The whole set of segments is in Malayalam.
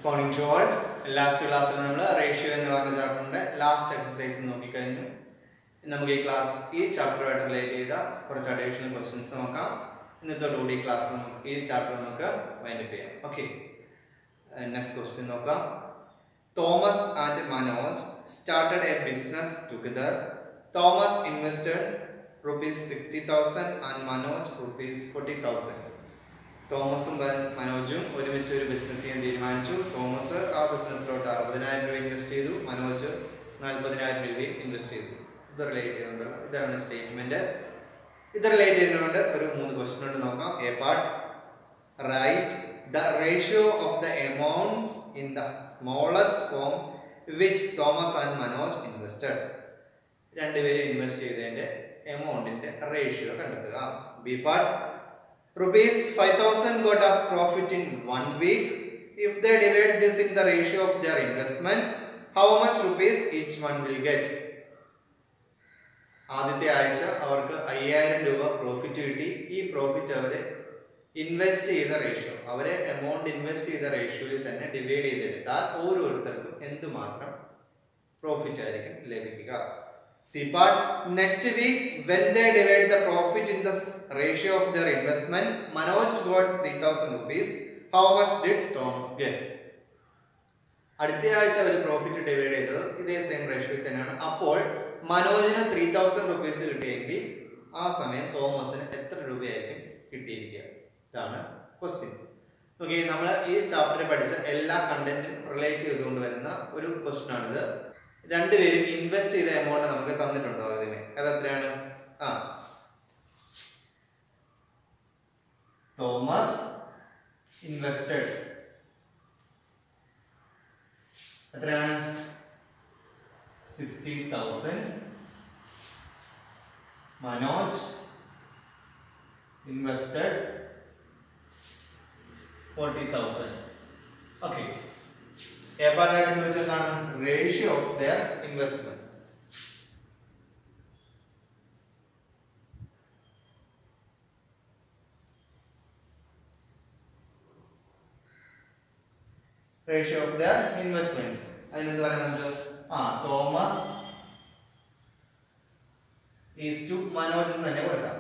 മോർണിംഗ് ടു ഓൾ ലാസ്റ്റ് ക്ലാസ്സിൽ നമ്മൾ റേഷ്യോ എന്ന് പറഞ്ഞ ചാപ്റ്ററിന്റെ ലാസ്റ്റ് എക്സസൈസ് നോക്കിക്കഴിഞ്ഞു ഇനി നമുക്ക് ഈ ക്ലാസ് ഈ ചാപ്റ്ററുമായിട്ട് റിലേറ്റ് ചെയ്ത കുറച്ച് അഡീഷണൽ ക്വസ്റ്റ്യൻസ് നോക്കാം ഇന്നത്തോടുകൂടി ഈ ക്ലാസ് നമുക്ക് ഈ ചാപ്റ്റർ നമുക്ക് വൈൻഡപ്പ് ചെയ്യാം ഓക്കെ നെക്സ്റ്റ് ക്വസ്റ്റ്യൻ നോക്കാം Thomas and Manoj started a business together Thomas invested rupees sixty thousand and Manoj rupees forty thousand തോമസും ബ- മനോജും ഒരുമിച്ച് ഒരു ബിസിനസ് ചെയ്യാൻ തീരുമാനിച്ചു തോമസ് ആ ബിസിനസ്സിലോട്ട് അറുപതിനായിരം രൂപ ഇൻവെസ്റ്റ് ചെയ്തു മനോജ് നാൽപ്പതിനായിരം രൂപയും ഇൻവെസ്റ്റ് ചെയ്തു ഇത് റിലേറ്റ് ചെയ്തുകൊണ്ടുള്ള ഇതാണ് സ്റ്റേറ്റ്മെന്റ് ഇത് റിലേറ്റ് ചെയ്തുകൊണ്ട് ഒരു മൂന്ന് ക്വസ്റ്റ്യൻ ഉണ്ട് നോക്കാം A part right the ratio of the amounts in the smallest form which Thomas and Manoj invested രണ്ടുപേരും ഇൻവെസ്റ്റ് ചെയ്തതിന്റെ എമൗണ്ടിന്റെ റേഷ്യോ കണ്ടെത്തുക B part rupees 5000 got as profit in one week if they divide this in the ratio of their investment how much rupees each one will get ആദ്യത്തെ ആഴ്ച അവർക്ക് അയ്യായിരം രൂപ പ്രോഫിറ്റ് കിട്ടി ഈ പ്രോഫിറ്റ് അവര് ഇൻവെസ്റ്റ് ചെയ്ത റേഷ്യോ അവരെ എമൗണ്ട് ഇൻവെസ്റ്റ് ചെയ്ത റേഷ്യോയിൽ തന്നെ ഡിവൈഡ് ചെയ്തെടുത്താൽ ഓരോരുത്തർക്കും എന്തുമാത്രം പ്രോഫിറ്റ് ആയിരിക്കും ലഭിക്കുക C part next week when they divide the profit in the ratio of their investment Manoj got three thousand rupees how much did Thomas get അടുത്ത ആഴ്ച അവർ പ്രോഫിറ്റ് ഡിവൈഡ് ചെയ്തത് ഇതേ സെയിം റേഷ്യോയിൽ തന്നെയാണ് അപ്പോൾ മനോജിന് ത്രീ തൗസൻഡ് റുപ്പീസ് കിട്ടിയെങ്കിൽ ആ സമയം തോമസിന് എത്ര രൂപയായിരിക്കും കിട്ടിയിരിക്കുക ഇതാണ് ക്വസ്റ്റ്യൻ ഓക്കെ നമ്മൾ ഈ ചാപ്റ്ററിൽ പഠിച്ച എല്ലാ കണ്ടന്റും റിലേറ്റ് ചെയ്തുകൊണ്ട് വരുന്ന ഒരു ക്വസ്റ്റ്യൻ ആണിത് രണ്ടുപേരും ഇൻവെസ്റ്റ് ചെയ്ത എമൗണ്ട് നമുക്ക് തന്നിട്ടുണ്ടോ അതിന് അത് എത്രയാണ് ആ തോമസ് ഇൻവെസ്റ്റഡ് എത്രയാണ് sixty thousand Manoj invested forty thousand okay ഏപ്പാർട്ടായിട്ട് ചോദിച്ചതാണ് ratio of their investment ratio of their investments അതിനെന്ത് പറയാം നമുക്ക് ആ തോമസ് ഈസ് ടു മനോജ് എന്ന് തന്നെ കൊടുക്കാം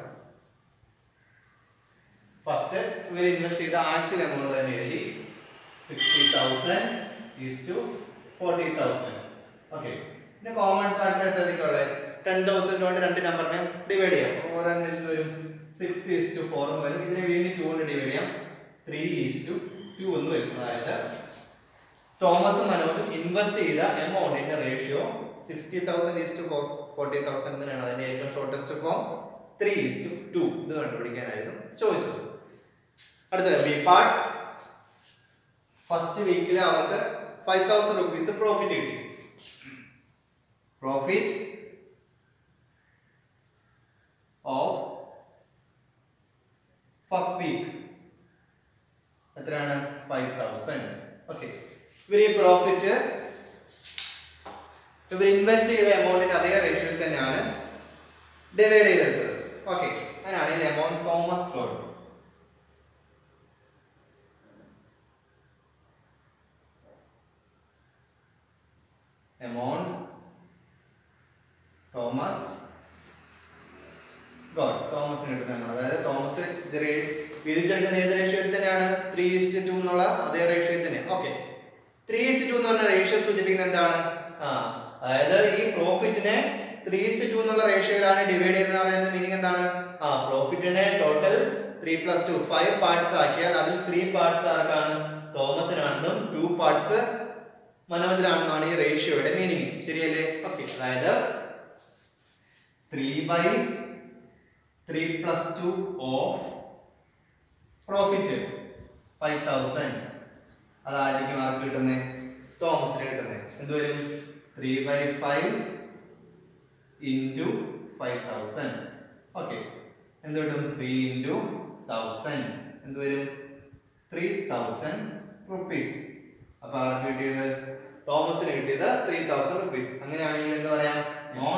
ഫസ്റ്റ് ഇവർ ഇൻവെസ്റ്റ് ചെയ്ത ആക്ച്വൽ എമൗണ്ട് തന്നെ എഴുതി sixty thousand is to forty thousand okay പിന്നെ കോമൺ ഫാക്ടേഴ്സ് ഏതൊക്കെയുള്ളത് ടെൻ തൗസൻഡ് കൊണ്ട് രണ്ട് നമ്പറിനെ ഡിവൈഡ് ചെയ്യാം ഓരോന്ന് വെച്ച് വരും സിക്സ് ഈസ് ടു ഫോറും വരും ഇതിനെ വീണ്ടും ടു കൊണ്ട് ഡിവൈഡ് ചെയ്യാം ത്രീ ഈസ് ടു ടു എന്ന് വരും അതായത് തോമസും മനോജും ഇൻവെസ്റ്റ് ചെയ്ത എമൗണ്ടിന്റെ ratio sixty thousand is to forty thousand തന്നെയാണ് അതിന്റെ ഏറ്റവും shortest form three is to two ഇത് കണ്ടുപിടിക്കാനായിരുന്നു ചോദിച്ചത് അടുത്തത് ബി പാർട്ട് ഫസ്റ്റ് വീക്കിൽ അവർക്ക് ഫൈവ് തൗസൻഡ് റുപ്പീസ് പ്രോഫിറ്റ് കിട്ടി പ്രോഫിറ്റ് ഓഫ് ഫസ്റ്റ് വീക്ക് എത്രയാണ് ഫൈവ് തൗസൻഡ് ഓക്കെ ഇവർ ഈ പ്രോഫിറ്റ് ഇവർ ഇൻവെസ്റ്റ് ചെയ്ത എമൗണ്ടിന്റെ അതേ റേഷ്യോയിൽ തന്നെയാണ് ഡിവൈഡ് ചെയ്തെടുത്തത് ഓക്കെ അങ്ങനെയാണെങ്കിൽ amount Thomas got amount Thomas got തോമസിന് കിട്ടുന്ന അതായത് തോമസ് ഇത് റേ- വിധിച്ചെടുക്കുന്ന ഏത് റേഷ്യോയിൽ തന്നെയാണ് ത്രീ ഇസ്റ്റ് ടു എന്നുള്ള അതേ റേഷ്യോയിൽ തന്നെ ഓക്കെ ത്രീ ഇസ്റ്റ് ടു എന്ന് പറഞ്ഞ റേഷ്യോ സൂചിപ്പിക്കുന്നത് എന്താണ് ആ അതായത് ഈ പ്രോഫിറ്റിനെ ത്രീ ഇസ്റ്റ് ടു എന്നുള്ള റേഷ്യോയിലാണ് ഡിവൈഡ് ചെയ്യുന്നത് പറയുന്ന മീനിങ് എന്താണ് ആ പ്രോഫിറ്റിനെ total three plus two five parts ആക്കിയാൽ അതിൽ ത്രീ പാർട്സ് ആർക്കാണ് തോമസിനാണെന്നും ടു പാർട്സ് മനോജിനാണെന്നാണ് ഈ റേഷ്യോയുടെ മീനിങ് ശരിയല്ലേ ഓക്കെ അതായത് three by three plus two of profit five thousand അതായിരിക്കും ആർക്ക് കിട്ടുന്നത് തോമസിന് കിട്ടുന്നത് എന്തുവരും three by five into five thousand okay എന്ത് കിട്ടും ത്രീ ഇൻറ്റു തൗസൻഡ് എന്ത് വരും ത്രീ തൗസൻഡ് റുപ്പീസ് അപ്പൊ ആർക്ക് കിട്ടിയത് തോമസിന് കിട്ടിയത് ത്രീ തൗസൻഡ് റുപ്പീസ് അങ്ങനെയാണെങ്കിൽ എന്താ പറയാം നോൺ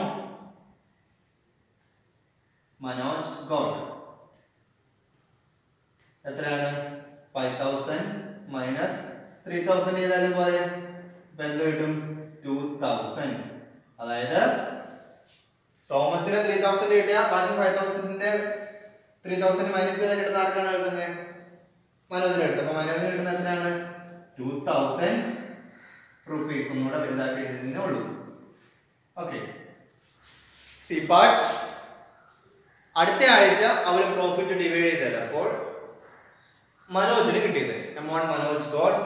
മനോജ് ഗോഡ് എത്രയാണ് five thousand minus three thousand ചെയ്താലും പോലെ ഇപ്പൊ എന്ത് കിട്ടും ടു തൗസൻഡ് അതായത് തോമസിന് ത്രീ തൗസൻഡ് കിട്ടിയ ബാക്കി ഫൈവ് തൗസൻഡിന്റെ ത്രീ തൗസൻഡ് മൈനസ് ചെയ്താൽ കിട്ടുന്ന ആർക്കാണ് എഴുതുന്നത് മനോജിന് എടുത്തത് അപ്പൊ മനോജിന് കിട്ടുന്ന എത്രയാണ് ടു തൗസൻഡ് റുപ്പീസ് ഒന്നുകൂടെ വലുതാക്കി എഴുതുന്നേ ഉള്ളൂ ഓക്കെ സി പാർട്ട് അടുത്ത ആഴ്ച അവർ പ്രോഫിറ്റ് ഡിവൈഡ് ചെയ്തത് അപ്പോൾ മനോജിന് കിട്ടിയത് amount Manoj got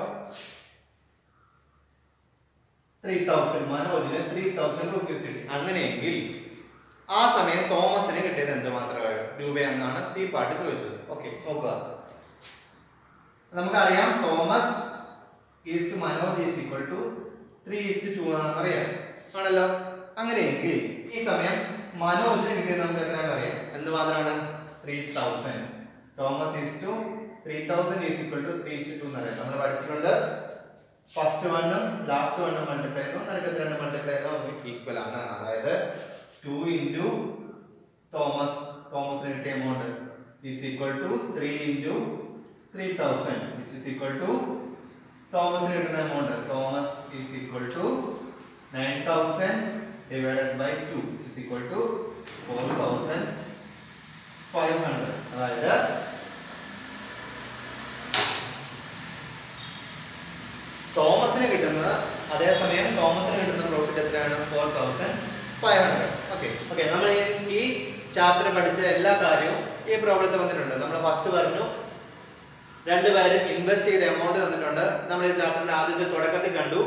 three thousand മനോജിന് ത്രീ തൗസൻഡ് റുപ്പീസ് കിട്ടി അങ്ങനെയെങ്കിൽ ആ സമയം തോമസിന് കിട്ടിയത് എന്ത് മാത്രമേ രൂപയെന്നാണ് സി പാർട്ട് ചോദിച്ചത് ഓക്കെ നോക്കുക നമുക്കറിയാം Thomas is to Manoj is equal to three is to two ആണെന്ന് അറിയാം ആണല്ലോ അങ്ങനെയെങ്കിൽ ഈ സമയം മനോജിന് കിട്ടിയത് നമുക്ക് എത്രയാണെന്ന് അറിയാം എന്ത് മാത്രമാണ് three thousand Thomas is to three thousand is equal to three is to two എന്ന് അറിയാം നമ്മൾ പഠിച്ചിട്ടുണ്ട് ഫസ്റ്റ് വണ്ണും ലാസ്റ്റ് വണ്ണും മൾട്ടിപ്ലൈ ചെയ്യുന്നു നടുക്കത്തെ രണ്ട് മൾട്ടിപ്ലൈ ചെയ്യുന്നു ഈക്വൽ ആണ് അതായത് ടു ഇൻറ്റു തോമസ് തോമസിന് കിട്ടിയ amount is equal to three into three thousand which is equal to തോമസിന് കിട്ടുന്ന amount Thomas is equal to nine thousand divided by two which is equal to four thousand five hundred അതായത് തോമസിന് കിട്ടുന്നത് അതേസമയം തോമസിന് കിട്ടുന്ന പ്രോഫിറ്റ് എത്രയാണ് four thousand five hundred okay okay നമ്മൾ ഈ- ഈ ചാപ്റ്റർ പഠിച്ച എല്ലാ കാര്യവും ഈ പ്രോബ്ലത്തിൽ വന്നിട്ടുണ്ട് നമ്മൾ ഫസ്റ്റ് പറഞ്ഞു രണ്ടുപേരും ഇൻവെസ്റ്റ് ചെയ്ത എമൗണ്ട് തന്നിട്ടുണ്ട് നമ്മൾ ഈ ചാപ്റ്ററിന്റെ ആദ്യത്തെ തുടക്കത്തിൽ കണ്ടു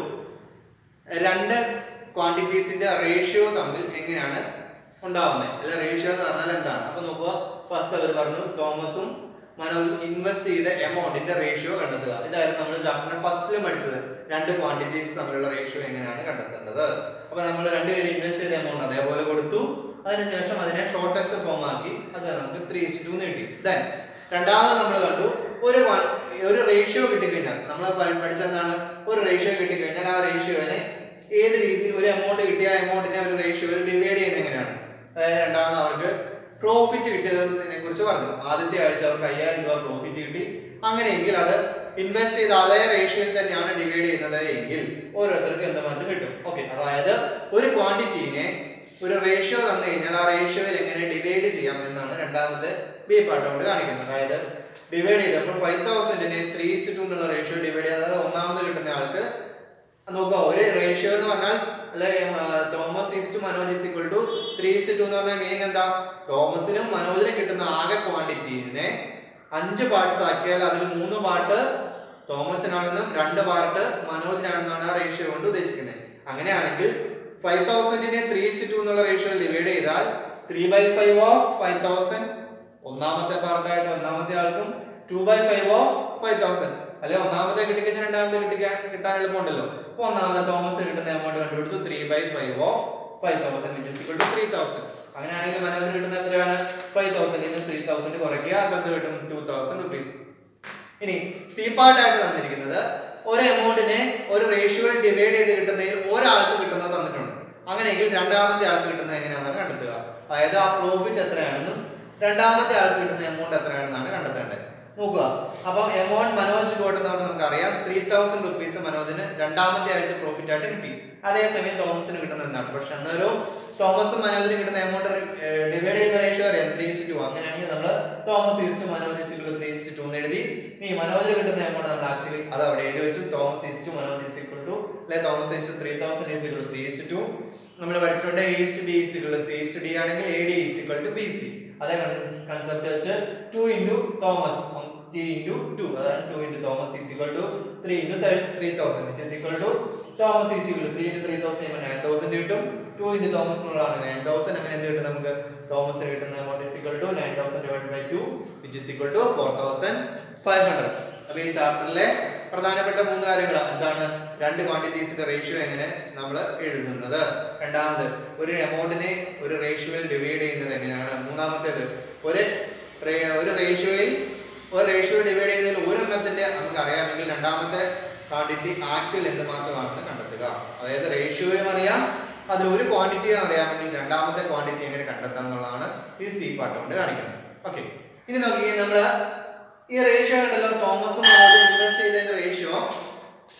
രണ്ട് ക്വാണ്ടിറ്റീസിന്റെ റേഷ്യോ തമ്മിൽ എങ്ങനെയാണ് ഉണ്ടാവുന്നത് അല്ല റേഷ്യോ എന്ന് പറഞ്ഞാൽ എന്താണ് അപ്പൊ നോക്കുക ഫസ്റ്റ് അവർ പറഞ്ഞു തോമസും മനോജും ഇൻവെസ്റ്റ് ചെയ്ത എമൗണ്ടിന്റെ റേഷ്യോ കണ്ടെത്തുക ഇതായിരുന്നു നമ്മൾ ചാപ്റ്ററിന്റെ ഫസ്റ്റിലും പഠിച്ചത് രണ്ട് ക്വാണ്ടിറ്റീസ് തമ്മിലുള്ള റേഷ്യോ എങ്ങനെയാണ് കണ്ടെത്തേണ്ടത് അപ്പൊ നമ്മൾ രണ്ടുപേരും ഇൻവെസ്റ്റ് ചെയ്ത എമൗണ്ട് അതേപോലെ കൊടുത്തു അതിനുശേഷം അതിനെ ഷോർട്ടസ്റ്റ് ഫോം ആക്കി അത് നമുക്ക് ത്രീ ടു കിട്ടി ദെൻ രണ്ടാമത് നമ്മൾ കണ്ടു ഒരു one- ഒരു റേഷ്യോ കിട്ടിക്കഴിഞ്ഞാൽ നമ്മൾ പഠിച്ചെന്താണ് ഒരു റേഷ്യോ കിട്ടിക്കഴിഞ്ഞാൽ ആ റേഷ്യോനെ ഏത് രീതിയിൽ ഒരു എമൗണ്ട് കിട്ടിയ ആ എമൗണ്ടിനെ ഒരു റേഷ്യോയിൽ ഡിവൈഡ് ചെയ്യുന്നത് എങ്ങനെയാണ് അതായത് രണ്ടാമത് അവർക്ക് പ്രോഫിറ്റ് കിട്ടിയതിനെ കുറിച്ച് പറഞ്ഞു ആദ്യത്തെ ആഴ്ച അവർക്ക് അയ്യായിരം രൂപ പ്രോഫിറ്റ് കിട്ടി അങ്ങനെയെങ്കിൽ അത് ഇൻവെസ്റ്റ് ചെയ്ത അതേ റേഷ്യോയിൽ തന്നെയാണ് ഡിവൈഡ് ചെയ്യുന്നത് എങ്കിൽ ഓരോരുത്തർക്കും എന്തുമാത്രം കിട്ടും ഓക്കെ അതായത് ഒരു ക്വാണ്ടിറ്റീനെ ഒരു റേഷ്യോ തന്നു കഴിഞ്ഞാൽ ആ റേഷ്യോയിൽ എങ്ങനെ ഡിവൈഡ് ചെയ്യാം എന്നാണ് രണ്ടാമത്തെ ബി പാർട്ട് കൊണ്ട് കാണിക്കുന്നത് അതായത് ഡിവൈഡ് ചെയ്തപ്പോൾ ഫൈവ് തൗസൻഡിനെ ത്രീ ടു എന്നുള്ള റേഷ്യോ ഡിവൈഡ് ചെയ്ത് അതായത് ഒന്നാമത് കിട്ടുന്ന ആൾക്ക് നോക്കുക ഒരു റേഷ്യോ എന്ന് പറഞ്ഞാൽ അല്ലെ Thomas is to Manoj is equal to three is to എന്ന് പറഞ്ഞാൽ മീനിങ് എന്താ തോമസിനും മനോജിനും കിട്ടുന്ന ആകെ ക്വാണ്ടിറ്റീനെ അഞ്ച് പാർട്സ് ആക്കിയാൽ അതിൽ മൂന്ന് പാർട്ട് തോമസിനാണെന്നും രണ്ട് പാർട്ട് മനോജിനാണെന്നാണ് ആ റേഷ്യോ കൊണ്ട് ഉദ്ദേശിക്കുന്നത് അങ്ങനെയാണെങ്കിൽ ഫൈവ് തൗസൻഡിനെ ത്രീ ഈസ് ടു എന്നുള്ള റേഷ്യോ ഡിവൈഡ് ചെയ്താൽ three by five of five thousand ഒന്നാമത്തെ പാർട്ടായിട്ട് ഒന്നാമത്തെ ആൾക്കും two by five of five thousand അല്ലെ ഒന്നാമത്തെ കിട്ടിക്കഴിഞ്ഞാൽ രണ്ടാമത്തെ കിട്ടിക്കാൻ കിട്ടാൻ എളുപ്പമുണ്ടല്ലോ അപ്പൊ ഒന്നാമത്തെ തോമസ് കിട്ടുന്ന എമൗണ്ട് കണ്ടുപിടിച്ചു three by five of five thousand which equal to three thousand അങ്ങനെയാണെങ്കിൽ മനോജിന് കിട്ടുന്ന എത്രയാണ് ഫൈവ് തൗസൻഡ് ഇന്ന് ത്രീ തൗസൻഡ് കുറയ്ക്കുക അപ്പൊ എന്ത് കിട്ടും ടു തൗസൻഡ് റുപ്പീസ് ഇനി സി പാർട്ടായിട്ട് തന്നിരിക്കുന്നത് ഒരു എമൗണ്ടിനെ ഒരു റേഷ്യോയിൽ ഡിവൈഡ് ചെയ്ത് കിട്ടുന്നതിൽ ഒരാൾക്ക് കിട്ടുന്നത് തന്നിട്ടുണ്ട് അങ്ങനെയെങ്കിൽ രണ്ടാമത്തെ ആൾക്ക് കിട്ടുന്നത് എങ്ങനെയാണെന്നാണ് കണ്ടെത്തുക അതായത് ആ പ്രോഫിറ്റ് എത്രയാണെന്നും രണ്ടാമത്തെ ആൾക്ക് കിട്ടുന്ന എമൗണ്ട് എത്രയാണെന്നാണ് കണ്ടെത്തേണ്ടത് നോക്കുക അപ്പം എമൗണ്ട് മനോജ് കൊടുക്കുന്നതുകൊണ്ട് നമുക്കറിയാം ത്രീ തൗസൻഡ് റുപ്പീസ് മനോജിന് രണ്ടാമത്തെ ആഴ്ച പ്രോഫിറ്റ് ആയിട്ട് കിട്ടി അതേസമയം തോമസിന് കിട്ടുന്നത് എന്താണ് പക്ഷെ എന്നാലും തോമസും മനോജിനും കിട്ടുന്ന എമൗണ്ട് ഡിവൈഡ് ചെയ്യുന്ന റേഷ്യോ അറിയാം ത്രീ ഇസ്റ്റ് ടു അങ്ങനെയാണെങ്കിൽ നമ്മൾ Thomas is to Manoj is to three is to two എന്ന് എഴുതി ഇനി മനോജിന് കിട്ടുന്ന എമൗണ്ട് നമ്മൾ ആക്ച്വലി അത് അവിടെ എഴുതി വെച്ചു Thomas is to Manoj is equal to അല്ലെ Thomas is to three thousand is equal three is to two നമ്മൾ പഠിച്ചിട്ടുണ്ട് is to B is equal C is to D ആണെങ്കിൽ A D is equal to B C അതേ കൺസെപ്റ്റ് വെച്ച് two into Thomas T into two അതാണ് two into Thomas is equal to three into three thousand which is equal to Thomas is equal three into three thousand nine thousand കിട്ടും ടു ഇൻറ്റു തോമസ് എന്നുള്ളതാണ് നയൻ തൗസൻഡ് അങ്ങനെ എന്ത് കിട്ടും നമുക്ക് തോമസിന് കിട്ടുന്ന amount is equal to nine thousand divide by two which is equal to four thousand five hundred അപ്പൊ ഈ ചാപ്റ്ററിലെ പ്രധാനപ്പെട്ട മൂന്ന് കാര്യങ്ങൾ എന്താണ് രണ്ട് ക്വാണ്ടിറ്റീസിന്റെ റേഷ്യോ എങ്ങനെ നമ്മൾ എഴുതുന്നത് രണ്ടാമത് ഒരു എമൗണ്ടിനെ ഒരു റേഷ്യോയിൽ ഡിവൈഡ് ചെയ്യുന്നത് എങ്ങനെയാണ് മൂന്നാമത്തേത് ഒരു റേ- ഒരു റേഷ്യോയിൽ ഒരു റേഷ്യോ ഡിവൈഡ് ചെയ്തതിൽ ഒരെണ്ണത്തിന്റെ നമുക്ക് അറിയാമെങ്കിൽ രണ്ടാമത്തെ ക്വാണ്ടിറ്റി ആക്ച്വൽ എന്ത് മാത്രമാണെന്ന് കണ്ടെത്തുക അതായത് റേഷ്യോയും അറിയാം അതിൽ ഒരു ക്വാണ്ടിറ്റിയും അറിയാമെങ്കിൽ രണ്ടാമത്തെ ക്വാണ്ടിറ്റി എങ്ങനെ കണ്ടെത്താം എന്നുള്ളതാണ് ഈ സി പാർട്ട് കൊണ്ട് കാണിക്കുന്നത് ഓക്കെ ഇനി നോക്കിയേ നമ്മള് ഈ റേഷ്യോ ഉണ്ടല്ലോ തോമസും ഇൻവെസ്റ്റ് ചെയ്തതിന്റെ ratio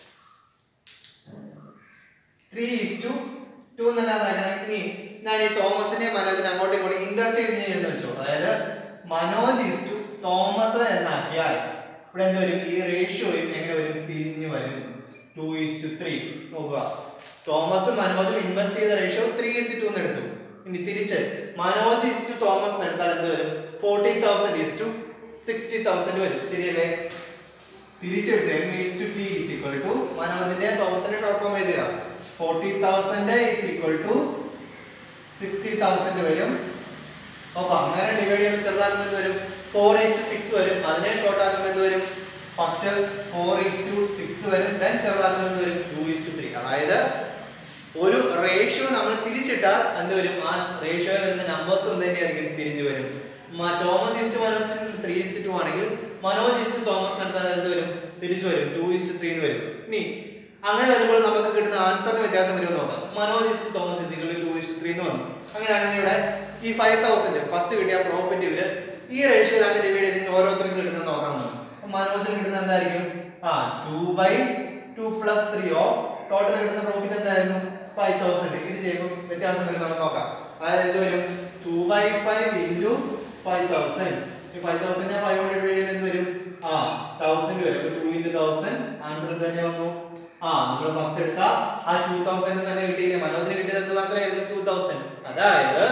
three is to two എന്നല്ലാതാക്കണം ഇനി ഞാൻ ഈ തോമസിനെ മനോജിനെ അങ്ങോട്ടും ഇങ്ങോട്ടും ഇന്റർചേഞ്ച് ചെയ്യുന്ന വെച്ചു അതായത് മനോജ് ഈസ് ടു തോമസ് എന്നാക്കിയാൽ ഇവിടെ എന്ത് വരും ഈ റേഷ്യോയും എങ്ങനെ വരും തിരിഞ്ഞു വരും ടു ഈസ് ടു ത്രീ നോക്കുക തോമസ് മനോജും ഇൻവെസ്റ്റ് ചെയ്ത ratio three is to two എടുത്തു ഇനി തിരിച്ച് മനോജ് ഈസ് ടു തോമസ് എന്ന് എടുത്താൽ എന്ത് വരും forty thousand is to sixty thousand വരും ശരിയല്ലേ തിരിച്ചെടുത്ത് M is to T is equal to മനോജിന്റെ തോമസിന്റെ ഷോർട്ട് ഫോം എഴുതുക forty thousand is equal to sixty thousand വരും നോക്കാം അങ്ങനെ ഡിവൈഡ് ചെയ്യുമ്പോൾ ചെറുതാകുമ്പോൾ എന്ത് വരും ഫോർ ഈസ് ടു സിക്സ് വരും അതിനെ ഷോർട്ട് ആക്കുമ്പോൾ എന്ത് വരും first four is to six വരും ദെൻ ചെറുതാക്കുമ്പോൾ എന്ത് വരും ടു ഈസ് ടു ത്രീ അതായത് ഒരു റേഷ്യോ നമ്മൾ തിരിച്ചിട്ടാൽ എന്ത് വരും ആ റേഷ്യോ വരുന്ന നമ്പേഴ്സ് എന്ത് തന്നെയായിരിക്കും തിരിഞ്ഞു വരും മ- Thomas is to Manoj three is to two ആണെങ്കിൽ മനോജ് ഈസ്റ്റ് തോമസ് നടത്താൻ എന്ത് വരും തിരിച്ചു വരും ടു ഈസ്റ്റ് ത്രീ എന്ന് വരും ഇനി അങ്ങനെ വരുമ്പോൾ നമുക്ക് കിട്ടുന്ന ആൻസറിന് വ്യത്യാസം വരുമെന്ന് നോക്കാം മനോജ് ഈസ്റ്റ് തോമസ് ഇത്തികൾ ടു ഈസ്റ്റ് ത്രീ എന്ന് വന്നു അങ്ങനെയാണെങ്കിൽ ഇവിടെ ഈ ഫൈവ് തൗസൻഡ് ഫസ്റ്റ് കിട്ടിയ പ്രോഫിറ്റ് ഇവര് ഈ റേഷ്യോയിലാണ് ഡിവൈഡ് ചെയ്ത് ഓരോരുത്തർക്കും കിട്ടുന്നത് നോക്കാൻ പോകുന്നത് അപ്പൊ മനോജിന് കിട്ടുന്ന എന്തായിരിക്കും ആ two by two plus three of total കിട്ടുന്ന പ്രോഫിറ്റ് എന്തായിരുന്നു ഫൈവ് തൗസൻഡ് ഇത് ചെയ്യുമ്പോൾ വ്യത്യാസം വരും നമുക്ക് നോക്കാം അതായത് എന്ത് വരും two by five into five thousand ഈ ഫൈവ് തൗസൻഡ് ഫൈവ് കൊണ്ട് ഡിവൈഡ് ചെയ്യുമ്പോൾ എന്ത് വരും ആ തൗസൻഡ് വരും അപ്പൊ ടു ഇൻറ്റു തൗസൻഡ് ആൻസർ തന്നെ വന്നു ആ നമ്മൾ ഫസ്റ്റ് എടുത്ത ആ ടൂ തൗസൻഡ് തന്നെ കിട്ടിയില്ലേ മനോജിന് കിട്ടിയത് എന്ത് മാത്രമായിരുന്നു ടൂ തൗസൻഡ് അതായത്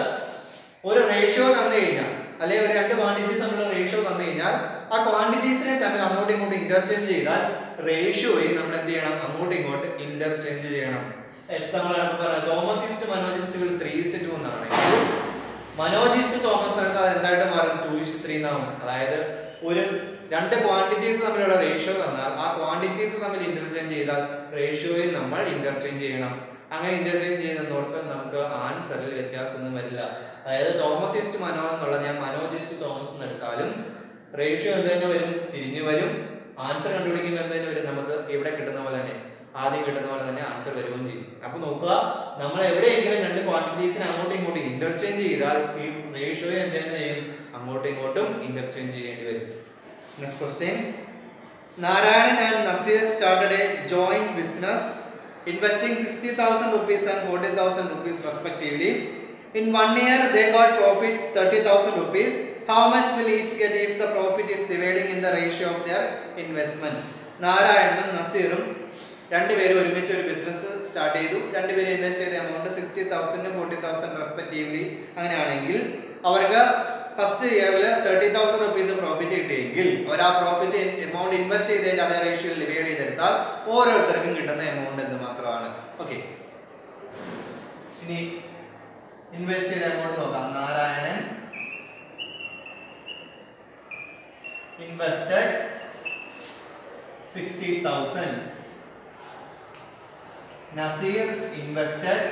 ഒരു റേഷ്യോ തന്നു കഴിഞ്ഞാൽ അല്ലെങ്കിൽ ഒരു രണ്ട് ക്വാണ്ടിറ്റീസ് തമ്മിലുള്ള റേഷ്യോ തന്നു കഴിഞ്ഞാൽ ആ ക്വാണ്ടിറ്റീസിനെ തമ്മിൽ അങ്ങോട്ടും ഇങ്ങോട്ടും ഇന്റർചേഞ്ച് ചെയ്താൽ റേഷ്യോയും നമ്മൾ എന്ത് ചെയ്യണം അങ്ങോട്ടും ഇങ്ങോട്ടും ഇന്റർചേഞ്ച് ചെയ്യണം എക്സാമ്പിൾ ആണ് പറയാം തോമസ് ഈസ്റ്റ് മനോജ് ഈസ്റ്റുകൾ ത്രീ ഈസ്റ്റ് ടു എന്നാണെങ്കിൽ മനോജ് ഈസ്റ്റ് തോമസ് എടുത്താൽ അത് എന്തായിട്ട് മാറും ടു ഈസ്റ്റ് ത്രീ എന്നാവും അതായത് ഒരു രണ്ട് ക്വാണ്ടിറ്റീസ് തമ്മിലുള്ള റേഷ്യോ തന്നാൽ ആ ക്വാണ്ടിറ്റീസ് തമ്മിൽ ഇന്റർചേഞ്ച് ചെയ്താൽ റേഷ്യോയും നമ്മൾ ഇന്റർചേഞ്ച് ചെയ്യണം അങ്ങനെ ഇന്റർചേഞ്ച് ചെയ്യുന്നതോർത്ത് നമുക്ക് ആൻസറിൽ വ്യത്യാസമൊന്നും വരില്ല അതായത് തോമസ് ഈസ്റ്റ് മനോ എന്നുള്ളത് ഞാൻ മനോജ് ഈസ്റ്റ് തോമസ് എന്ന് എടുത്താലും റേഷ്യോ എന്ത് തന്നെ വരും തിരിഞ്ഞു വരും ആൻസർ കണ്ടുപിടിക്കുമ്പോൾ എന്ത് തന്നെ വരും നമുക്ക് ഇവിടെ കിട്ടുന്ന പോലെ തന്നെ ആദ്യം കിട്ടുന്ന പോലെ തന്നെ ആൻസർ വരുകയും ചെയ്യും അപ്പൊ നോക്കുക നമ്മൾ എവിടെയെങ്കിലും രണ്ട് ക്വാണ്ടിറ്റീസിനെ അങ്ങോട്ടും ഇങ്ങോട്ടും ഇന്റർചേഞ്ച് ചെയ്താൽ ഈ റേഷ്യോ എന്ത് തന്നെ ചെയ്യും അങ്ങോട്ടും ഇങ്ങോട്ടും ഇന്റർചേഞ്ച് ചെയ്യേണ്ടി വരും next question Narayanan and Naseer started a joint business investing 60000 rupees and 40000 rupees respectively in one year they got profit 30000 rupees how much will each get if the profit is dividing in the ratio of their investment നാരായണനും നസീറും രണ്ടുപേരും ഒരുമിച്ച് ഒരു ബിസിനസ് സ്റ്റാർട്ട് ചെയ്തു രണ്ടുപേരും ഇൻവെസ്റ്റ് ചെയ്ത amount sixty thousand forty thousand respectively അങ്ങനെയാണെങ്കിൽ അവർക്ക് ഫസ്റ്റ് ഇയറിൽ തേർട്ടി തൗസൻഡ് റുപ്പീസ് പ്രോഫിറ്റ് കിട്ടിയെങ്കിൽ അവർ ആ പ്രോഫിറ്റ് എമൗണ്ട് ഇൻവെസ്റ്റ് ചെയ്തതിന്റെ അതേ റേഷ്യോയിൽ ഡിവൈഡ് ചെയ്തെടുത്താൽ ഓരോരുത്തർക്കും കിട്ടുന്ന എമൗണ്ട് എന്ന് മാത്രമാണ് ഓക്കെ ഇനി ഇൻവെസ്റ്റ് ചെയ്ത എമൗണ്ട് നോക്കാം Narayanan invested sixty thousand Naseer invested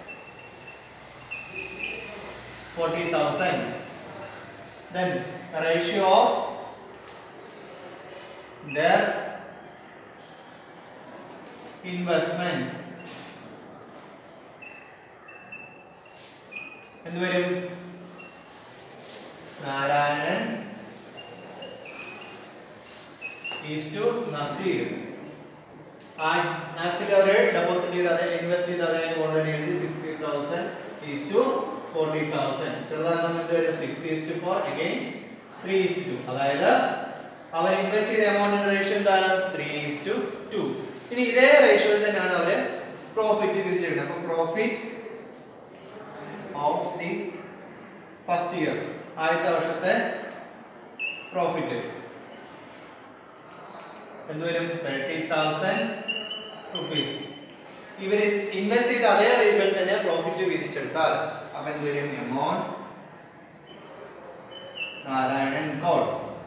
forty thousand then the ratio of their investment എന്ത് വരും Narayanan is to Naseer actually അവര് ഡെപ്പോസിറ്റ് ചെയ്ത് അതേ ഇൻവെസ്റ്റ് ചെയ്ത് അതേ കൊണ്ട് തന്നെ എഴുതി sixty thousand is to forty thousand ചെറുതാക്കാൻ എന്ത് വരും six is to four again three is to two അവർ ഇൻവെസ്റ്റ് ചെയ്ത എമൗണ്ടിന്റെ റേഷ്യോ എന്താണ് three is to two two ഇതേ റേഷ്യോയിൽ തന്നെയാണ് അവര് പ്രോഫിറ്റ് വിധിച്ചിരിക്കുന്നത് അപ്പൊ profit of the first year ആദ്യത്തെ വർഷത്തെ പ്രോഫിറ്റ് എന്തുവരും തേർട്ടി തൗസൻഡ് റുപ്പീസ് ഇവര് ഇൻവെസ്റ്റ് ചെയ്ത അതേ റേറ്റിൽ തന്നെ പ്രോഫിറ്റ് വിധിച്ചെടുത്താൽ അപ്പൊ എന്തുവരും എമൗണ്ട് നാരായണൻ ഗോഡ്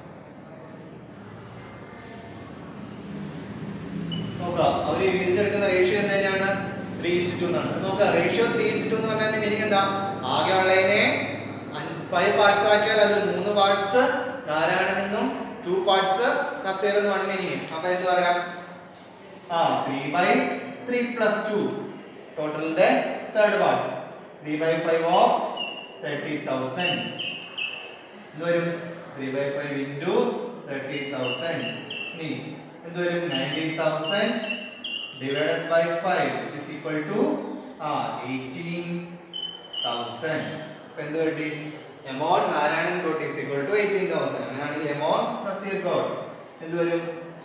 നോക്കുക അവര് വിധിച്ചെടുക്കുന്ന റേഷ്യോ എന്ത് തന്നെയാണ് ത്രീ ഇസ്റ്റ് ടു എന്നാണ് നോക്കുക റേഷ്യോ ത്രീ ഇസ്റ്റ് ടു എന്ന് പറഞ്ഞാൽ മീനിങ് എന്താ ആകെ ഉള്ളതിനെ ഫൈവ് പാർട്സ് ആക്കിയാൽ അതിൽ മൂന്ന് പാർട്സ് നാരായണൻ നിന്നും ടു പാർട്സ് നസീർ എന്നുമാണ് മീനിങ് അപ്പൊ എന്ത് പറയാം ആ three by three plus two ടോട്ടലിന്റെ third part three by five of thirty thousand എന്ത് വരും three by five into thirty thousand ഇനി എന്ത് വരും ninety thousand divided by five which is equal to ആ എയ്റ്റീൻ തൗസൻഡ് ഇപ്പൊ എന്ത് കിട്ടി amount Narayanan got is equal to eighteen thousand അങ്ങനെയാണെങ്കിൽ എമോൺ നസീർ കോട്ട് എന്ത് വരും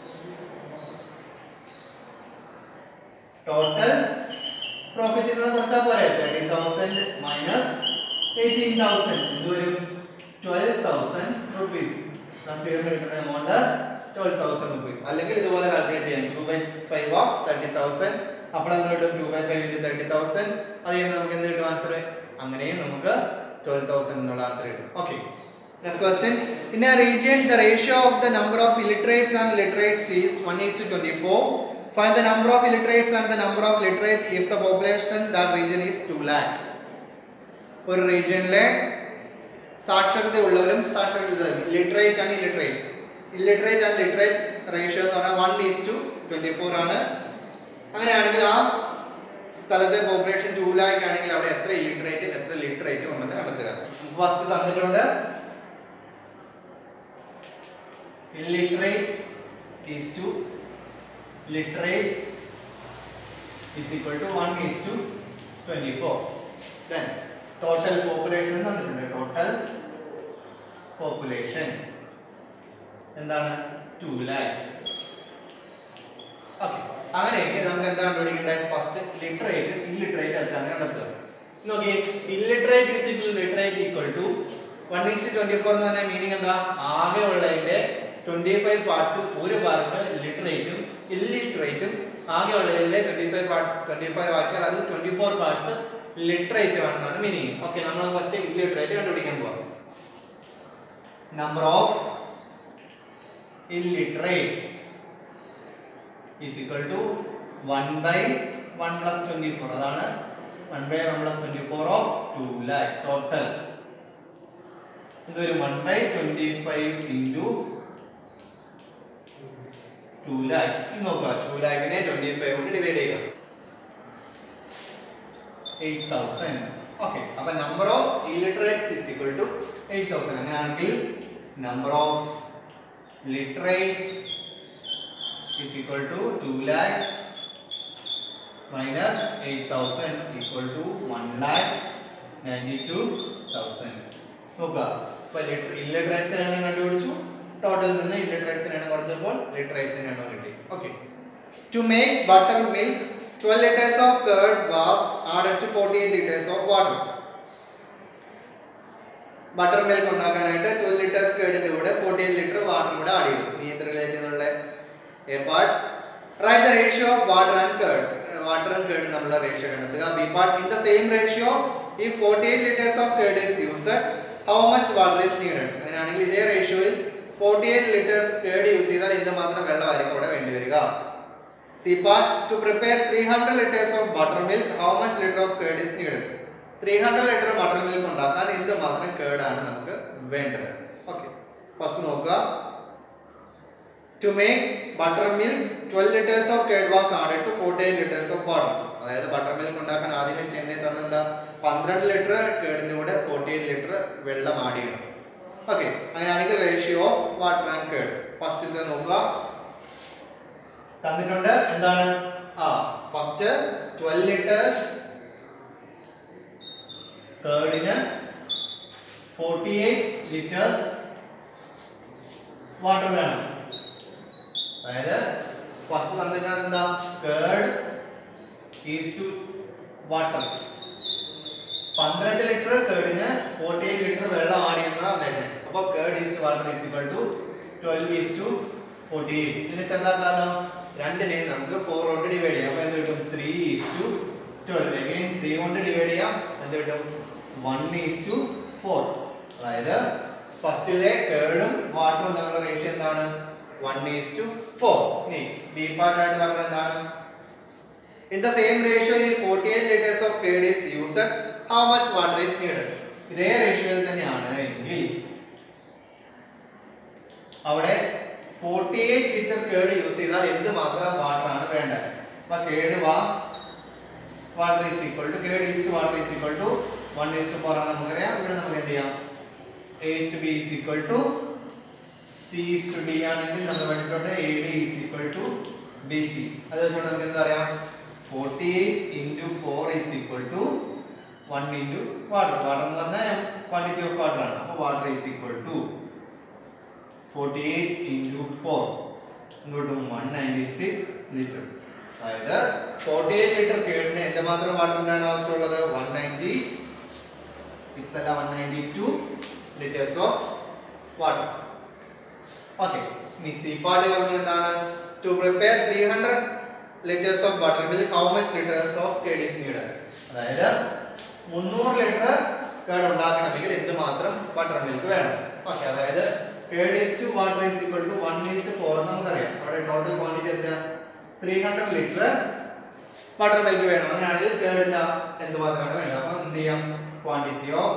ടോട്ടൽ പ്രോഫിറ്റ് എന്ന് കുറച്ചാൽ പോരെ thirteen thousand minus eighteen thousand എന്ത് വരും ട്വൽവ് തൗസൻഡ് റുപ്പീസ് നസീറിന് കിട്ടുന്ന എമൗണ്ട് ട്വൽവ് തൗസൻഡ് റുപ്പീസ് അല്ലെങ്കിൽ ഇതുപോലെ കാൽക്കുലേറ്റ് ചെയ്യാം two by five of thirty thousand അപ്പോൾ എന്ത് കിട്ടും two by five into thirty thousand അത് കഴിയുമ്പോൾ നമുക്ക് എന്ത് കിട്ടും ആൻസർ അങ്ങനെയും നമുക്ക് ട്വൽവ് തൗസൻഡ് എന്നുള്ള ആൻസർ കിട്ടും okay Next question. In a region, the ratio of the number of illiterates and literates is 1 is to 24. Find the number of illiterates and the number of literate if the population that region is 2 lakh. ഒരു റീജിയനിലെ സാക്ഷരതയുള്ളവരും സാക്ഷരത literate and illiterate illiterate and literate ratio എന്ന് പറഞ്ഞാൽ one is to twenty four ആണ് അങ്ങനെയാണെങ്കിൽ ആ സ്ഥലത്തെ പോപ്പുലേഷൻ ടു ലാക്ക് ആണെങ്കിൽ അവിടെ എത്ര ഇല്ലിറ്ററേറ്റും എത്ര ലിറ്ററേറ്റും ഉണ്ടെന്ന് കണ്ടെത്തുക ഫസ്റ്റ് തന്നിട്ടുണ്ട് illiterate is to literate is equal to 1 is to 24 then total population എന്ന് തന്നിട്ടുണ്ട് total population എന്താണ് 2 lakh ഓക്കെ അങ്ങനെയെങ്കിൽ നമുക്ക് എന്താണ് കണ്ടുപിടിക്കേണ്ടത് ഫസ്റ്റ് ലിറ്ററേറ്റ് ഇല്ലിറ്ററേറ്റ് എത്രയാണ് കണ്ടെത്തുക നോക്കി illiterate is equal literate equal to one is twenty four എന്ന് പറഞ്ഞാൽ മീനിങ് എന്താ ആകെ ഉള്ളതിന്റെ ട്വന്റി ഫൈവ് പാർട്സ് ഒരു പാർട്ട് ലിറ്ററേറ്റും ഇല്ലിറ്ററേറ്റും ആകെ ഉള്ളതിലെ twenty five parts twenty five ആക്കിയാൽ അതിൽ ട്വന്റി ഫോർ പാർട്സ് ലിറ്ററേറ്റ് ആണെന്നാണ് മീനിങ് ഓക്കെ നമ്മൾ ഫസ്റ്റ് ഇല്ലിറ്ററേറ്റ് കണ്ടുപിടിക്കാൻ പോവാം number of illiterates is equal to 1 by 1 plus 24 അതാണ് 1 by 1 plus 24 of 2 lakh total ഇത് ഒരു 1 by 25 into 2 lakh ഇത് നോക്കുക 2 ലാഖിനെ 25 കൊണ്ട് ഡിവൈഡ് ചെയ്യുക 8000 ഓക്കെ അപ്പൊ number of illiterates is equal to 8000 അങ്ങനെയാണെങ്കിൽ number of literates is equal to 2 lakh minus 8000 equal to 1 lakh 92000 നോക്കുക അപ്പോൾ ഇല്ലിറ്ററേറ്റ്സിനെ എണ്ണം കണ്ടുപിടിച്ചു ടോട്ടൽ നിന്ന് ഇല്ലിറ്ററേറ്റ്സിനെ എണ്ണം കുറച്ചപ്പോൾ ലിറ്ററേറ്റ്സിനെ എണ്ണം കിട്ടി okay to make buttermilk 12 liters of curd was added to 48 liters of water buttermilk ഉണ്ടാക്കാനായിട്ട് ട്വൽവ് ലിറ്റേഴ്സ് കേടിന്റെ കൂടെ ഫോർട്ടി എയ്റ്റ് ലിറ്റർ വാട്ടർ കൂടെ ആഡ് ചെയ്തു ഈ എത്ര relative A part right the ratio of water and curd വാട്ടറും കേർഡും തമ്മിലുള്ള റേഷ്യോ കണ്ടെത്തുക B part in the same ratio ഈ forty eight litres of curd is used how much water is needed അങ്ങനെയാണെങ്കിൽ ഇതേ റേഷ്യോയിൽ forty eight litres curd use ചെയ്താൽ എന്ത് മാത്രം വെള്ളമായിരിക്കും ഇവിടെ വേണ്ടി വരിക C part to prepare three hundred litres of buttermilk how much litre of curd is needed three hundred litre buttermilk ഉണ്ടാക്കാൻ എന്ത് മാത്രം കേടാണ് നമുക്ക് വേണ്ടത് ഓക്കെ ഫസ്റ്റ് നോക്കുക to make buttermilk twelve litres of curd was added to forty eight litres of water അതായത് ബട്ടർ മിൽക്ക് ഉണ്ടാക്കാൻ ആദ്യമേ സ്റ്റേമിനെ തന്നത് എന്താ പന്ത്രണ്ട് ലിറ്റർ കേടിൻ്റെ കൂടെ ഫോർട്ടി എയ്റ്റ് ലിറ്റർ വെള്ളം ആഡ് ചെയ്യണം ഓക്കെ അങ്ങനെയാണെങ്കിൽ റേഷ്യോ ഓഫ് വാട്ടർ ആൻഡ് കേഡ് ഫസ്റ്റിലത്തെ നോക്കുക തന്നിട്ടുണ്ട് എന്താണ് ആ ഫസ്റ്റ് ട്വൽവ് ലിറ്റേഴ്സ് കേർഡിന് ഫോർട്ടി എയ്റ്റ് ലിറ്റേഴ്സ് വാട്ടർ വേണം അതായത് ഫസ്റ്റ് തന്നിട്ടാണ് എന്താ കേർഡ് ഈസ് ടു വാട്ടർ പന്ത്രണ്ട് ലിറ്റർ കേർഡിന് ഫോർട്ടി എയ്റ്റ് ലിറ്റർ വെള്ളം ആഡ് ചെയ്യുന്നതാണ് തരുന്നത് അപ്പോൾ curd is to water is equal to twelve is to forty eight ഇതിന് ചെന്താക്കാലോ രണ്ടിനെയും നമുക്ക് ഫോർ കൊണ്ട് ഡിവൈഡ് ചെയ്യാം അപ്പോൾ എന്ത് കിട്ടും three is to twelve again three കൊണ്ട് ഡിവൈഡ് ചെയ്യാം എന്ത് കിട്ടും വൺ ഈസ് ടു ഫോർ അതായത് ഫസ്റ്റിലെ കേർഡും വാട്ടറും തമ്മിലുള്ള റേഷ്യോ എന്താണ് വൺ ഈസ് ടു ഫോർ ഇനി ബി പാർട്ടായിട്ട് പറഞ്ഞത് എന്താണ് ഇൻ ദ സെയിം റേഷ്യോ ഈ forty eight litres of curd is used how much water is needed ഇതേ റേഷ്യോയിൽ തന്നെയാണ് എങ്കിൽ അവിടെ forty eight litre curd use ചെയ്താൽ എന്ത് മാത്രം വാട്ടർ ആണ് വേണ്ടത് അപ്പൊ curd was water is equal to curd is to water is equal to one is to four ആണ് നമുക്കറിയാം ഇവിടെ നമുക്ക് എന്ത് ചെയ്യാം A is to B is equal to C is to D ആണെങ്കിൽ നമ്മൾ പഠിച്ചിട്ടുണ്ട് A D is equal to B C അത് വെച്ചുകൊണ്ട് നമുക്ക് എന്താ പറയാം forty eight into four is equal to one into water water എന്ന് പറഞ്ഞാൽ ക്വാണ്ടിറ്റി ഓഫ് വാട്ടർ ആണ് അപ്പോൾ water is equal to forty eight into four ഇങ്ങോട്ടും വൺ നയൻറ്റി സിക്സ് ലിറ്റർ അതായത് ഫോർട്ടി എയ്റ്റ് ലിറ്റർ കേടിന് എന്തുമാത്രം വാട്ടറിനാണ് ആവശ്യമുള്ളത് വൺ നയൻറ്റി സിക്സ് അല്ല one ninety two litres of water okay ഇനി സി പാർട്ട് പറഞ്ഞത് എന്താണ് to prepare three hundred litres of water will how much litres of curd is need അതായത് മുന്നൂറ് ലിറ്റർ കേട് ഉണ്ടാക്കണമെങ്കിൽ എന്ത് മാത്രം ബട്ടർ മിൽക്ക് വേണം ഓക്കെ അതായത് curd is to water is equal to one is to four എന്ന് നമുക്കറിയാം അവിടെ ടോട്ടൽ ക്വാണ്ടിറ്റി എത്ര three hundred litre buttermilk വേണം അങ്ങനെയാണെങ്കിൽ കേടിന്റെ എന്ത് മാത്രമാണ് വേണ്ടത് അപ്പം എന്ത് ചെയ്യാം quantity of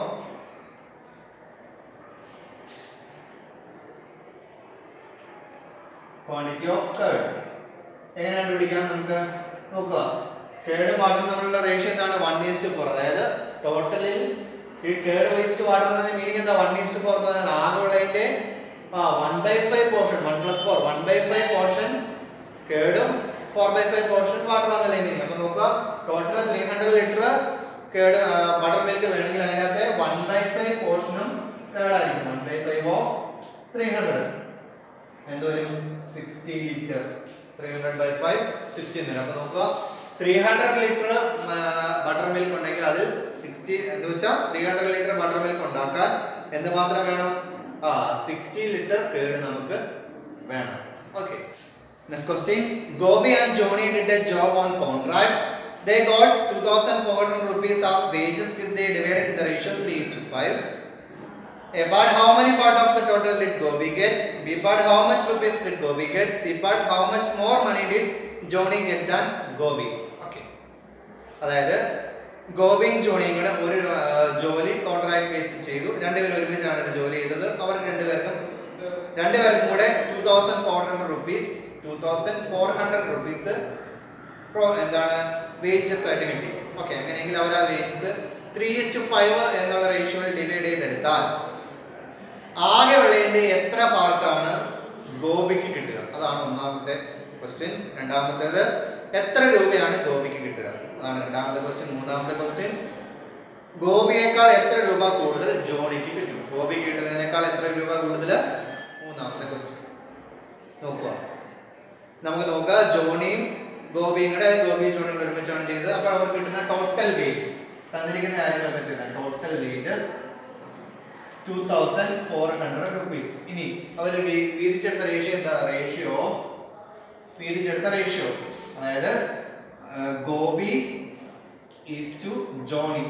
quantity of curd എങ്ങനെ കണ്ടുപിടിക്കാം നമുക്ക് നോക്കുക കേർഡ് മാത്രം തമ്മിലുള്ള റേഷ്യോ എന്താണ് വൺ ഈസ്റ്റ് ഫോർ അതായത് ടോട്ടലിൽ ഈ കേർഡ് വേസ്റ്റ് വാട്ടർ എന്ന് മീനിങ് എന്താ വൺ ഈസ്റ്റ് ഫോർ എന്ന് പറഞ്ഞാൽ ആകെ ഉള്ളതിന്റെ ആ one by five portion one plus four one by five portion കേർഡും four by five portion water വന്നല്ലേ മീനിങ് അപ്പൊ നോക്കുക total three hundred litre curd buttermilk വേണമെങ്കിൽ അതിനകത്ത് വൺ ബൈ ഫൈവ് പോർഷനും കേർഡായിരിക്കും one by five of three hundred എന്ത് വരും sixty litre three hundred by five sixty തരും അപ്പൊ നോക്കുക three hundred litre buttermilk ഉണ്ടെങ്കിൽ അതിൽ സിക്സ്റ്റി എന്ന് വെച്ചാൽ three hundred litre buttermilk ഉണ്ടാക്കാൻ എന്ത് മാത്രം വേണം ആ സിക്സ്റ്റി ലിറ്റർ കേട് നമുക്ക് വേണം okay next question Gopi and Johnny did a job on contract they got 2400 rupees as wages if they divided the ratio 3 is to 5 A part how many part of the total did Gobi get? B part how much rupees did Gobi get? C part how much more money did Johnny get than Gobi? Okay. അതായത് ഗോപിയും ജോണിയും കൂടെ ഒരു ആ, ജോലി കോൺട്രാക്ട് ബേസിൽ ചെയ്തു രണ്ടുപേരും ഒരുമിച്ചാണ് ഒരു ജോലി ചെയ്തത് അവർ രണ്ടുപേർക്കും രണ്ടുപേർക്കും കൂടെ two thousand four hundred rupees two thousand four hundred rupees എന്താണ് വേജസ് ആയിട്ട് കിട്ടി ഓക്കെ അങ്ങനെയെങ്കിൽ അവർ ആ വേജസ് ത്രീ ടു ഫൈവ് എന്നുള്ള റേഷ്യോയിൽ ഡിവൈഡ് ചെയ്തെടുത്താൽ ആകെ ഉള്ളതിന്റെ എത്ര പാർട്ടാണ് ഗോപിക്ക് കിട്ടുക അതാണ് ഒന്നാമത്തെ ക്വസ്റ്റ്യൻ രണ്ടാമത്തേത് എത്ര രൂപയാണ് ഗോപിക്ക് കിട്ടുക അതാണ് രണ്ടാമത്തെ ക്വസ്റ്റ്യൻ മൂന്നാമത്തെ ക്വസ്റ്റ്യൻ ഗോപിയേക്കാൾ എത്ര രൂപ കൂടുതൽ ജോണിക്ക് കിട്ടും ഗോപിക്ക് കിട്ടുന്നതിനേക്കാൾ എത്ര രൂപ കൂടുതൽ മൂന്നാമത്തെ ക്വസ്റ്റ്യൻ നോക്കുക നമുക്ക് നോക്കുക ജോണിയും ഗോപിയും കൂടെ ഗോപിയും ജോണിയും കൂടെ ഒരുമിച്ചാണ് ചെയ്തത് അപ്പോൾ അവർക്ക് കിട്ടുന്ന ടോട്ടൽ വേജ് തന്നിരിക്കുന്ന കാര്യങ്ങൾ വെച്ചത് total wages two thousand four hundred rupees ഇനി അവർ വീതിച്ചെടുത്ത റേഷ്യോ എന്താ റേഷ്യോ വീതിച്ചെടുത്ത റേഷ്യോ അതായത് ആ, Gopi is to Johnny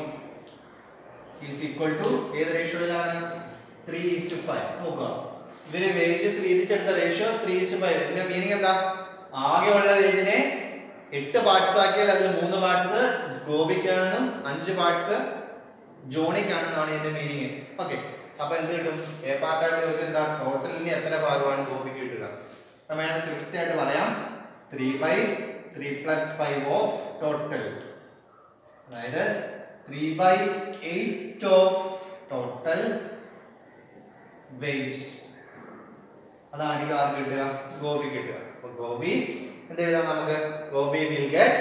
is equal to ഏത് റേഷ്യോയിലാണ് ത്രീ ഈസ് ടു ഫൈവ് നോക്കുക ഇവര് വേജസ് വീതിച്ചെടുത്ത ratio three is to five ഇതിന്റെ മീനിങ് എന്താ ആകെയുള്ള വേജിനെ എട്ട് പാർട്സ് ആക്കിയാൽ അതിൽ മൂന്ന് പാർട്സ് ഗോപിക്കാണെന്നും അഞ്ച് പാർട്സ് ജോണിക്കാണെന്നാണ് ഇതിന്റെ മീനിങ് ഓക്കെ അപ്പൊ എന്ത് കിട്ടും എ പാർട്ടായിട്ട് ചോദിച്ചാൽ എന്താ ടോട്ടലിന് എത്ര ഭാഗമാണ് ഗോപിക്ക് കിട്ടുക അപ്പൊ വേണമെങ്കിൽ കൃത്യമായിട്ട് പറയാം three by three plus five of total അതായത് three by eight of total weight അതായിരിക്കും ആർക്ക് കിട്ടുക ഗോപി കിട്ടുക അപ്പൊ ഗോപി എന്ത് എഴുതാം നമുക്ക് Gopi will get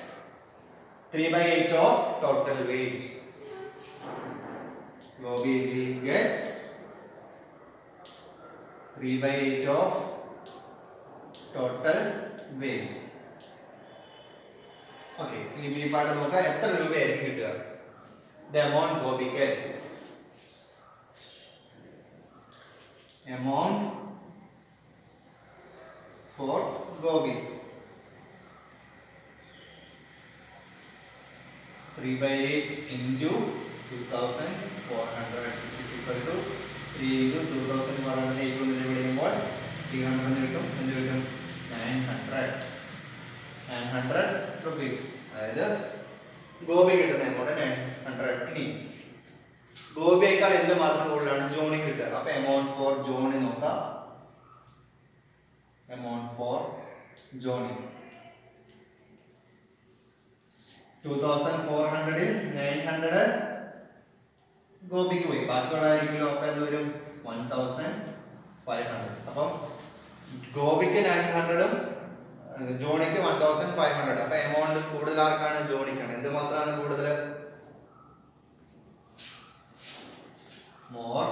three by eight of total weight Gopi will get three by eight of total weight okay ഇനി ബി പാട്ട് നോക്കാം എത്ര രൂപയായിരിക്കും കിട്ടുക the amount Gopi get amount for gobi 3 by 8 into 2400 which is equal to 3 into 2400 equal to divide ചെയ്യുമ്പോൾ 300 എന്ന് കിട്ടും എന്ത് കിട്ടും 900 900 rupees അതായത് ഗോപി കിട്ടുന്ന എമൗണ്ട് 900 ഇനി ഗോപിയേക്കാൾ എന്ത് മാത്രം കൂടുതലാണ് ജോണി കിട്ടുക അപ്പൊ എമൗണ്ട് ഫോർ ജോണി നോക്കാം amount for Johnny two thousand four ഹൺഡ്രഡിൽ നയൻ ഹൺഡ്രഡ് ഗോപിക്ക് പോയി ബാക്കിയുള്ള ആയിരിക്കുമല്ലോ അപ്പൊ എന്ത് വരും വൺ തൗസൻഡ് ഫൈവ് ഹൺഡ്രഡ് അപ്പം ഗോപിക്ക് നയൻ ഹൺഡ്രഡും ജോണിക്ക് വൺ തൗസൻഡ് ഫൈവ് ഹൺഡ്രഡ് അപ്പൊ എമൗണ്ട് കൂടുതൽ ആർക്കാണ് ജോണിക്കാണ് എന്ത് മാത്രമാണ് കൂടുതൽ more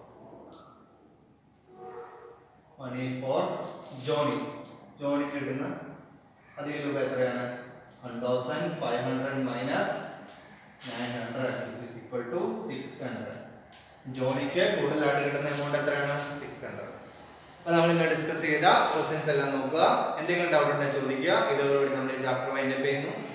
money for Johnny Johnny കിട്ടുന്ന അധിക രൂപ എത്രയാണ് one thousand five hundred minus nine hundred is equal to six hundred ജോണിക്ക് കൂടുതലായിട്ട് കിട്ടുന്ന എമൗണ്ട് എത്രയാണ് സിക്സ് ഹൺഡ്രഡ് അപ്പൊ നമ്മൾ ഇന്ന് ഡിസ്കസ് ചെയ്ത ക്വസ്റ്റ്യൻസ് എല്ലാം നോക്കുക എന്തെങ്കിലും ഡൗട്ട് ഉണ്ടെങ്കിൽ ചോദിക്കുക ഇതോടുകൂടി നമ്മൾ ഈ ചാപ്റ്റർ വൈൻഡപ്പ് ചെയ്യുന്നു